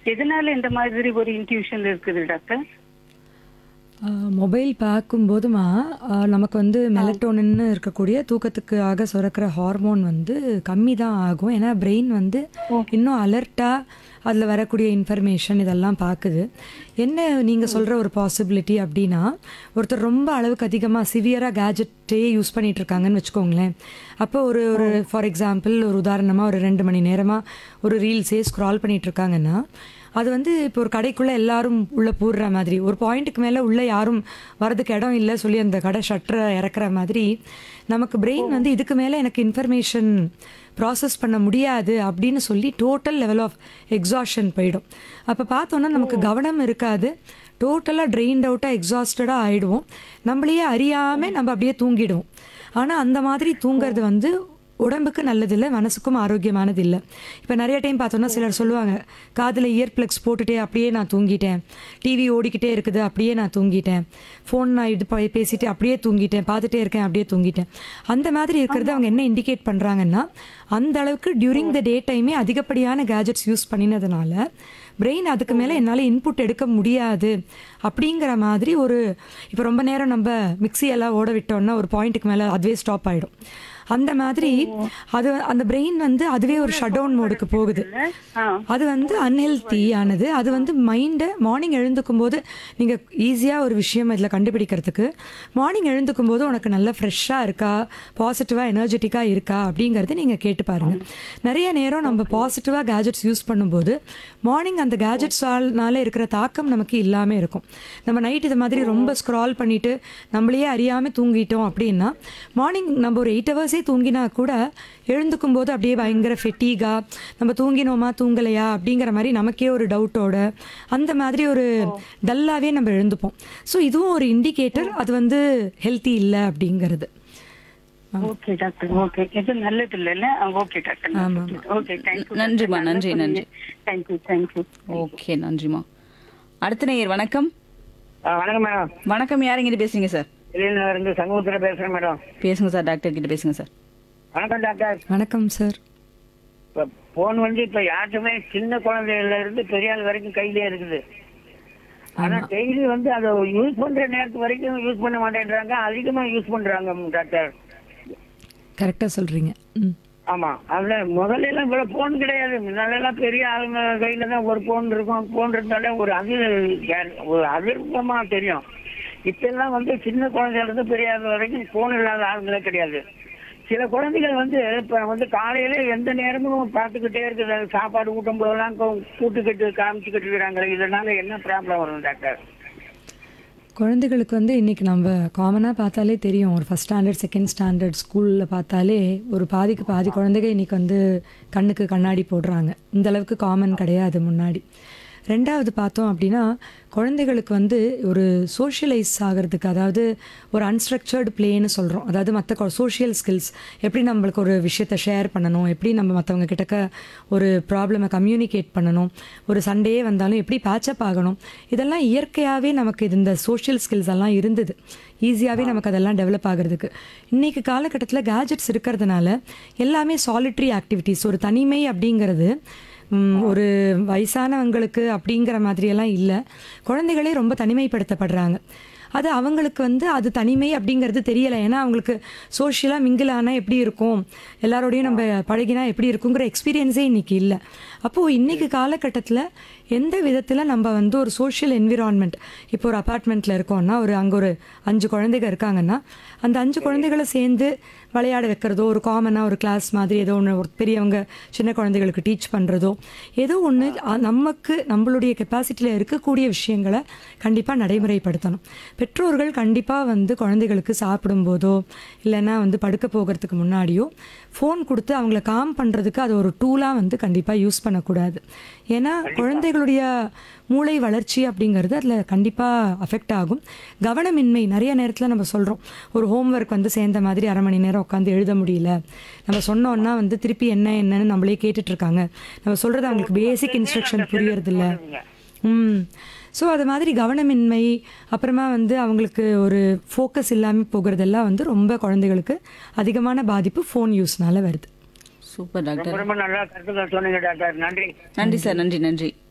எதனால இந்த மாதிரி ஒரு இன்ட்யூஷன் இருக்குது டாக்டர் மொபைல் பார்க்கும்போதுமா ஆஹ் நமக்கு வந்து மெலட்டோனின்னு இருக்கக்கூடிய தூக்கத்துக்காக சுரக்கிற ஹார்மோன் வந்து கம்மி தான் ஆகும் ஏன்னா பிரெயின் வந்து இன்னும் அலர்ட்டாக அதில் வரக்கூடிய இன்ஃபர்மேஷன் இதெல்லாம் பார்க்குது என்ன நீங்கள் சொல்கிற ஒரு பாசிபிலிட்டி அப்படின்னா ஒருத்தர் ரொம்ப அளவுக்கு அதிகமாக சிவியராக கேஜெட்டே யூஸ் பண்ணிட்டு இருக்காங்கன்னு வச்சுக்கோங்களேன் அப்போ ஒரு ஒரு ஃபார் எக்ஸாம்பிள் ஒரு உதாரணமாக ஒரு ரெண்டு மணி நேரமாக ஒரு ரீல்ஸே ஸ்க்ரால் பண்ணிட்டு இருக்காங்கன்னா அது வந்து இப்போ ஒரு கடைக்குள்ளே எல்லாரும் உள்ளே பூடுற மாதிரி ஒரு பாயிண்ட்டுக்கு மேலே உள்ளே யாரும் வரதுக்கு இடம் இல்லை சொல்லி அந்த கடை ஷட்டரை இறக்குற மாதிரி நமக்கு பிரெயின் வந்து இதுக்கு மேலே எனக்கு இன்ஃபர்மேஷன் ப்ராசஸ் பண்ண முடியாது அப்படின்னு சொல்லி டோட்டல் லெவல் ஆஃப் எக்ஸாஷன் போயிடும் அப்போ பார்த்தோன்னா நமக்கு கவனம் இருக்காது டோட்டலாக ட்ரெயின்ட் அவுட்டாக எக்ஸாஸ்டடாக ஆகிடுவோம் நம்மளையே அறியாமல் நம்ம அப்படியே தூங்கிடுவோம் ஆனால் அந்த மாதிரி தூங்குறது வந்து உடம்புக்கு நல்லதில்லை மனசுக்கும் ஆரோக்கியமானது இல்லை இப்போ நிறைய டைம் பார்த்தோன்னா சிலர் சொல்லுவாங்க காதில் இயர் ப்ளக்ஸ் போட்டுட்டே அப்படியே நான் தூங்கிட்டேன் டிவி ஓடிக்கிட்டே இருக்குது அப்படியே நான் தூங்கிட்டேன் ஃபோன் நான் இது ப- பேசிட்டு அப்படியே தூங்கிட்டேன் பார்த்துட்டே இருக்கேன் அப்படியே தூங்கிட்டேன் அந்த மாதிரி இருக்கிறது அவங்க என்ன இண்டிகேட் பண்ணுறாங்கன்னா அந்த அளவுக்கு டியூரிங் த டே டைமே அதிகப்படியான கேஜெட்ஸ் யூஸ் பண்ணினதுனால பிரெயின் அதுக்கு மேலே என்னால் இன்புட் எடுக்க முடியாது அப்படிங்கிற மாதிரி ஒரு இப்போ ரொம்ப நேரம் நம்ம மிக்ஸி எல்லாம் ஓட விட்டோம்னா ஒரு பாயிண்ட்டுக்கு மேலே அதுவே ஸ்டாப் ஆகிடும் அந்த மாதிரி அது அந்த பிரெயின் வந்து அதுவே ஒரு ஷட் டவுன் மோடுக்கு போகுது ஆ. அது வந்து அன்ஹெல்த்தி ஆனது அது வந்து மைண்டை மார்னிங் எழுந்துக்கும் போது நீங்கள் ஈஸியாக ஒரு விஷயம் இதில் கண்டுபிடிக்கிறதுக்கு மார்னிங் எழுந்துக்கும் போது உனக்கு நல்ல ஃப்ரெஷ்ஷாக இருக்கா பாசிட்டிவாக எனர்ஜெட்டிக்காக இருக்கா அப்படிங்கிறத நீங்கள் கேட்டு பாருங்கள் நிறைய நேரம் நம்ம பாசிட்டிவாக கேஜெட்ஸ் யூஸ் பண்ணும்போது மார்னிங் அந்த கேஜெட்ஸ்னால இருக்கிற தாக்கம் நமக்கு இல்லாமல் இருக்கும் நம்ம நைட் இது மாதிரி ரொம்ப ஸ்க்ரால் பண்ணிட்டு நம்மளையே அறியாமல் தூங்கிட்டோம் அப்படின்னா மார்னிங் நம்ம ஒரு எயிட் ஹவர்ஸே தூங்கினா கூட எழுந்துக்கும் போது அப்படியே பயங்கர ஃபெட்டீகா நம்ம தூங்கினோமா தூங்கலையா அப்படிங்கிற மாதிரி நமக்கே ஒரு டவுட்டோட அந்த மாதிரி ஒரு டல்லாவே நம்ம எழுந்துப்போம் ஸோ இதுவும் ஒரு இண்டிகேட்டர் அது வந்து ஹெல்த்தி இல்லை அப்படிங்கிறது ஓகே டாக்டர் ஓகே இது நல்லது இல்லைல்ல ஓகே டாக்டர் ஆமா, ஓகே தேங்க்யூ நன்றிம்மா, நன்றி, நன்றி. தேங்க்யூ தேங்க்யூ ஓகே நன்றிம்மா அடுத்த நேயர் வணக்கம் ஆ, வணக்கம் மேடம் வணக்கம் யாருங்க இது பேசுறீங்க சார் வெளியில இருந்து சமூகத்துல பேசுறேன் மேடம் பேசுங்க சார் டாக்டர் கிட்ட பேசுங்க சார் வணக்கம் டாக்டர் வணக்கம் சார் இப்ப போன் வந்து இப்ப யாருக்குமே சின்ன குழந்தையில இருந்து பெரிய ஆள் வரைக்கும் கையிலே இருக்குது ஆனா டெய்லி வந்து அதை யூஸ் பண்ற நேரத்து வரைக்கும் யூஸ் பண்ண மாட்டேன்றாங்க அதிகமா யூஸ் பண்றாங்க டாக்டர் கரெக்டாக சொல்கிறீங்க ம் ஆமா அதுல முதல்ல எல்லாம் இவ்வளவு போன் கிடையாது முன்னால எல்லாம் பெரிய ஆளுங்க கையில தான் ஒரு போன் இருக்கும் போன் இருந்தாலே ஒரு அது ஒரு அதிர்வமா தெரியும் இப்ப எல்லாம் வந்து சின்ன குழந்தையில இருந்து பெரிய ஆள் வரைக்கும் போன் இல்லாத ஆளுங்களே கிடையாது சில குழந்தைகள் வந்து இப்ப வந்து காலையில எந்த நேரமும் பார்த்துக்கிட்டே இருக்குது சாப்பாடு ஊட்டும் போதெல்லாம் கூ- கூட்டுக்கிட்டு காமிச்சுக்கிட்டு இருக்கிறாங்க இதனால என்ன ப்ராப்ளம் வரும் டாக்டர் குழந்தைகளுக்கு வந்து இன்றைக்கி நம்ம காமனாக பார்த்தாலே தெரியும் ஒரு ஃபஸ்ட் ஸ்டாண்டர்ட் செகண்ட் ஸ்டாண்டர்ட் ஸ்கூலில் பார்த்தாலே ஒரு பாதிக்கு பாதி குழந்தைங்க இன்றைக்கி வந்து கண்ணுக்கு கண்ணாடி போடுறாங்க இந்த அளவுக்கு காமன் கிடையாது முன்னாடி ரெண்டாவது பார்த்தோம் அப்படின்னா குழந்தைகளுக்கு வந்து ஒரு சோஷியலைஸ் ஆகிறதுக்கு அதாவது ஒரு அன்ஸ்ட்ரக்சர்டு பிளேன்னு சொல்கிறோம் அதாவது மற்ற சோஷியல் ஸ்கில்ஸ் எப்படி நம்மளுக்கு ஒரு விஷயத்தை ஷேர் பண்ணணும் எப்படி நம்ம மற்றவங்க கிட்டக்க ஒரு ப்ராப்ளமை கம்யூனிகேட் பண்ணணும் ஒரு சண்டையே வந்தாலும் எப்படி பேச்சப் ஆகணும் இதெல்லாம் இயற்கையாகவே நமக்கு இது இந்த சோஷியல் ஸ்கில்ஸ் எல்லாம் இருந்தது ஈஸியாகவே நமக்கு அதெல்லாம் டெவலப் ஆகிறதுக்கு இன்றைக்கி காலகட்டத்தில் கேஜெட்ஸ் இருக்கிறதுனால எல்லாமே சாலிட்ரி ஆக்டிவிட்டீஸ் ஒரு தனிமை அப்படிங்கிறது ம், ஒரு வயசானவங்களுக்கு அப்படிங்கிற மாதிரியெல்லாம் இல்லை குழந்தைகளே ரொம்ப தனிமைப்படுத்தப்படுறாங்க அது அவங்களுக்கு வந்து அது தனிமை அப்படிங்கிறது தெரியலை ஏன்னா அவங்களுக்கு சோஷியலாக மிங்கிள் ஆனால் எப்படி இருக்கும் எல்லாரோடையும் நம்ம பழகினா எப்படி இருக்குங்கிற எக்ஸ்பீரியன்ஸே இன்னைக்கு இல்லை அப்போது இன்னைக்கு காலகட்டத்தில் எந்த விதத்தில் நம்ம வந்து ஒரு சோஷியல் என்விரான்மெண்ட் இப்போ ஒரு அப்பார்ட்மெண்ட்டில் இருக்கோம்னா ஒரு அங்கே ஒரு அஞ்சு குழந்தைங்க இருக்காங்கன்னா அந்த அஞ்சு குழந்தைகளை சேர்ந்து விளையாட வைக்கிறதோ ஒரு காமனாக ஒரு கிளாஸ் மாதிரி ஏதோ ஒன்று ஒரு பெரியவங்க சின்ன குழந்தைகளுக்கு டீச் பண்ணுறதோ ஏதோ ஒன்று நமக்கு நம்மளுடைய கெப்பாசிட்டியில் இருக்கக்கூடிய விஷயங்களை கண்டிப்பாக நடைமுறைப்படுத்தணும் பெற்றோர்கள் கண்டிப்பாக வந்து குழந்தைகளுக்கு சாப்பிடும்போதோ இல்லைன்னா வந்து படுக்க போகிறதுக்கு முன்னாடியோ ஃபோன் கொடுத்து அவங்கள காம் பண்ணுறதுக்கு அது ஒரு டூலாக வந்து கண்டிப்பாக யூஸ் பண்ணக்கூடாது ஏன்னா குழந்தைகளுடைய மூளை வளர்ச்சி அப்படிங்கிறது அதில் கண்டிப்பாக அஃபெக்ட் ஆகும் கவனமின்மை நிறைய நேரத்தில் நம்ம சொல்கிறோம் ஒரு ஹோம்ஒர்க் வந்து சேர்ந்த மாதிரி அரை மணி நேரம் உட்காந்து எழுத முடியல நம்ம சொன்னோன்னா வந்து திருப்பி என்ன என்னன்னு நம்மளே கேட்டுட்டு இருக்காங்க நம்ம சொல்கிறது அவங்களுக்கு பேசிக் இன்ஸ்ட்ரக்ஷன் புரியறதில்ல ம் ஸோ அது மாதிரி கவனமின்மை அப்புறமா வந்து அவங்களுக்கு ஒரு ஃபோக்கஸ் இல்லாமல் போகிறதெல்லாம் வந்து ரொம்ப குழந்தைகளுக்கு அதிகமான பாதிப்பு ஃபோன் யூஸ்னால வருது சூப்பர் டாக்டர் ரொம்ப ரொம்ப நல்லா கருத்துக்கள் சொன்னீங்க டாக்டர் நன்றி நன்றி சார் நன்றி நன்றி